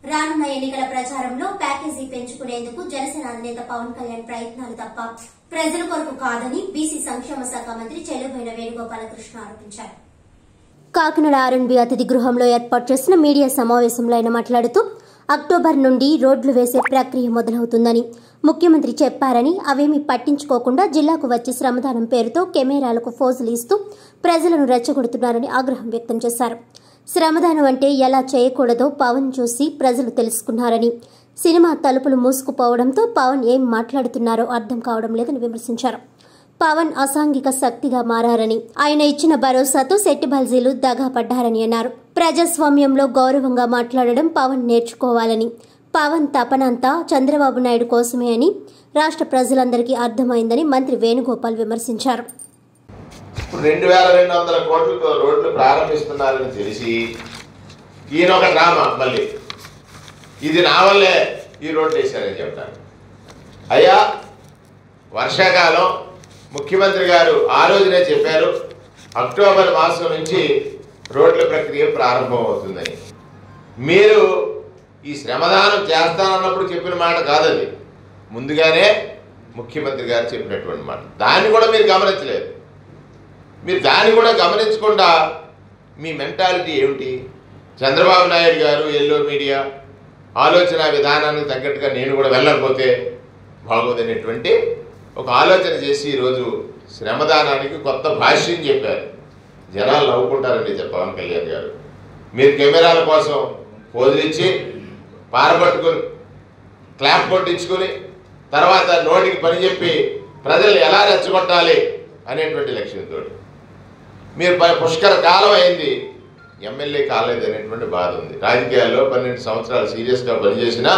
రానున్న ఎన్నికల ప్రచారంలో ప్యాకేజీ పెంచుకునేందుకు జనసేన అధినేత పవన్ కళ్యాణ్ ప్రయత్నాలు తప్ప ప్రజల కొరకు కాదని బీసీ సంక్షేమ శాఖ మంత్రి చెల్లుబోయిన వేణుగోపాలకృష్ణ ఆరోపించారు కాకినాడ ఆర్ఎండ్బి అతిథి గృహంలో ఏర్పాటు చేసిన మీడియా సమావేశంలో ఆయన మాట్లాడుతూ అక్టోబర్ నుండి రోడ్లు వేసే ప్రక్రియ మొదలవుతుందని ముఖ్యమంత్రి చెప్పారని అవేమీ పట్టించుకోకుండా జిల్లాకు వచ్చి శ్రమదానం పేరుతో కెమెరాలకు ఫోజులు ఇస్తూ ప్రజలను రెచ్చగొడుతున్నారని ఆగ్రహం వ్యక్తం చేశారు శ్రమదానం అంటే ఎలా చేయకూడదో పవన్ చూసి ప్రజలు తెలుసుకున్నారని సినిమా తలుపులు మూసుకుపోవడంతో పవన్ ఏం మాట్లాడుతున్నారో అర్థం కావడం లేదని విమర్శించారు పవన్ అసాంఘిక శక్తిగా మారారని ఆయన ఇచ్చిన భరోసాతో శెట్టిబల్జీలు దగా పడ్డారని అన్నారు ప్రజాస్వామ్యంలో గౌరవంగా మాట్లాడడం పవన్ నేర్చుకోవాలని పవన్ తపనంతా చంద్రబాబు నాయుడు కోసమే అని రాష్ట్ర ప్రజలందరికీ అర్థమైందని మంత్రి వేణుగోపాల్ విమర్శించారు ఇప్పుడు రెండు వేల రెండు వందల కోట్లతో రోడ్లు ప్రారంభిస్తున్నారని తెలిసి ఈయన ఒక డ్రామా మళ్ళీ ఇది నా వల్లే ఈ రోడ్లు వేశారని చెప్తాను అయ్యా వర్షాకాలం ముఖ్యమంత్రి గారు ఆ రోజునే చెప్పారు అక్టోబర్ మాసం నుంచి రోడ్ల ప్రక్రియ ప్రారంభమవుతుందని మీరు ఈ శ్రమదానం చేస్తానన్నప్పుడు చెప్పిన మాట కాదది ముందుగానే ముఖ్యమంత్రి గారు చెప్పినటువంటి మాట దాన్ని కూడా మీరు గమనించలేదు మీరు దాన్ని కూడా గమనించకుండా మీ మెంటాలిటీ ఏమిటి చంద్రబాబు నాయుడు గారు ఎల్లో మీడియా ఆలోచన విధానానికి తగ్గట్టుగా నేను కూడా వెళ్ళకపోతే బాగోదనేటువంటి ఒక ఆలోచన చేసి ఈరోజు శ్రమదానానికి కొత్త భాష్యం చెప్పారు జనాలు నవ్వుకుంటారండి చెప్ప పవన్ కళ్యాణ్ గారు మీరు కెమెరాల కోసం పోజులిచ్చి పారబట్టుకుని క్లాప్ కొట్టించుకుని తర్వాత నోటికి పని చెప్పి ప్రజల్ని ఎలా రెచ్చగొట్టాలి అనేటువంటి లక్ష్యంతో మీరు ప- పుష్కర కాలం అయింది ఎమ్మెల్యే కాలేదు అనేటువంటి బాధ ఉంది రాజకీయాల్లో పన్నెండు సంవత్సరాలు సీరియస్గా పనిచేసినా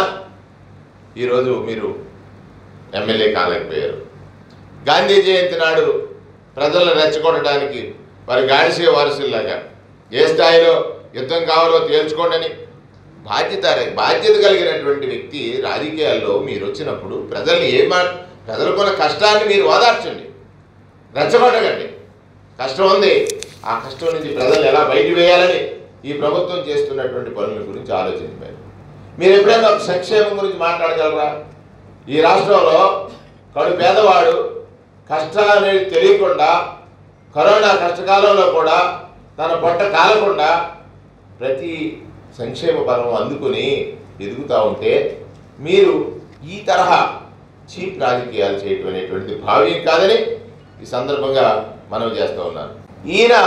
ఈరోజు మీరు ఎమ్మెల్యే కాలేకపోయారు గాంధీ జయంతి నాడు ప్రజలను రెచ్చగొట్టడానికి వారి గాడిసే వారసుల్లాగా ఏ స్థాయిలో యుద్ధం కావాలో తేల్చుకోండి బాధ్యత బాధ్యత కలిగినటువంటి వ్యక్తి రాజకీయాల్లో మీరు వచ్చినప్పుడు ప్రజల్ని ఏ మాట ప్రజలకున్న కష్టాన్ని మీరు ఓదార్చండి రెచ్చగొట్టకండి కష్టం ఉంది ఆ కష్టం నుంచి ప్రజలు ఎలా బయట వేయాలని ఈ ప్రభుత్వం చేస్తున్నటువంటి పనుల గురించి ఆలోచించారు మీరు ఎప్పుడైనా ఒక సంక్షేమం గురించి మాట్లాడగలరా ఈ రాష్ట్రంలో కడు పేదవాడు కష్టాలు అనేది తెలియకుండా కరోనా కష్టకాలంలో కూడా తన పొట్ట కాలకుండా ప్రతి సంక్షేమ పరం అందుకుని ఎదుగుతూ ఉంటే మీరు ఈ తరహా చీప్ రాజకీయాలు చేయటం అనేటువంటిది భావ్యం కాదని ఈ సందర్భంగా మనం చేస్తూ ఉన్నాను ఈయన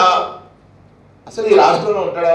అసలు ఈ రాష్ట్రంలో ఉంటాడా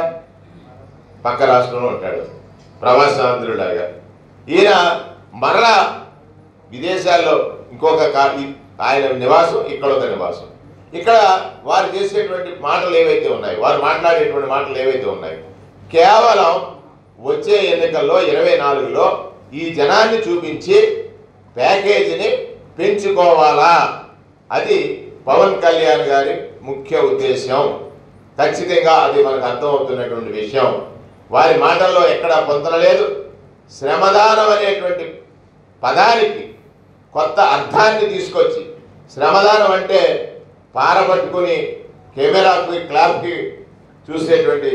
పక్క రాష్ట్రంలో ఉంటాడు ప్రవాసాంధ్రులాగా ఈయన మరలా విదేశాల్లో ఇంకొక కా- ఈ- ఆయన నివాసం ఇక్కడ ఒక నివాసం ఇక్కడ వారు చేసేటువంటి మాటలు ఏవైతే ఉన్నాయి వారు మాట్లాడేటువంటి మాటలు ఏవైతే ఉన్నాయి కేవలం వచ్చే ఎన్నికల్లో ఇరవై నాలుగులో ఈ జనాన్ని చూపించి ప్యాకేజీని పెంచుకోవాలా అది పవన్ కళ్యాణ్ గారి ముఖ్య ఉద్దేశం ఖచ్చితంగా అది మనకు అర్థమవుతున్నటువంటి విషయం వారి మాటల్లో ఎక్కడా పొందన లేదు శ్రమదానం అనేటువంటి పదానికి కొత్త అర్థాన్ని తీసుకొచ్చి శ్రమదానం అంటే పారబట్టుకుని కెమెరాకి క్లాప్కి చూసేటువంటి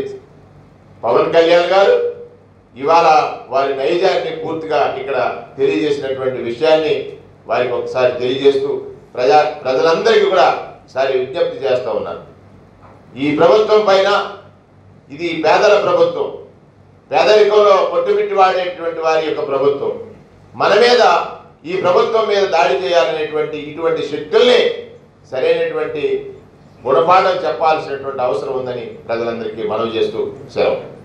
పవన్ కళ్యాణ్ గారు ఇవాళ వారి నైజాన్ని పూర్తిగా ఇక్కడ తెలియజేసినటువంటి విషయాన్ని వారికి ఒకసారి తెలియజేస్తూ ప్రజా ప్రజలందరికీ కూడా ఒకసారి విజ్ఞప్తి చేస్తూ ఉన్నాను ఈ ప్రభుత్వం పైన ఇది పేదల ప్రభుత్వం పేదరికంలో పొట్టుమిట్టి వాడేటువంటి వారి యొక్క ప్రభుత్వం మన మీద ఈ ప్రభుత్వం మీద దాడి చేయాలనేటువంటి ఇటువంటి శక్తుల్ని సరైనటువంటి గుణపాఠం చెప్పాల్సినటువంటి అవసరం ఉందని ప్రజలందరికీ మనవి చేస్తూ సెలవు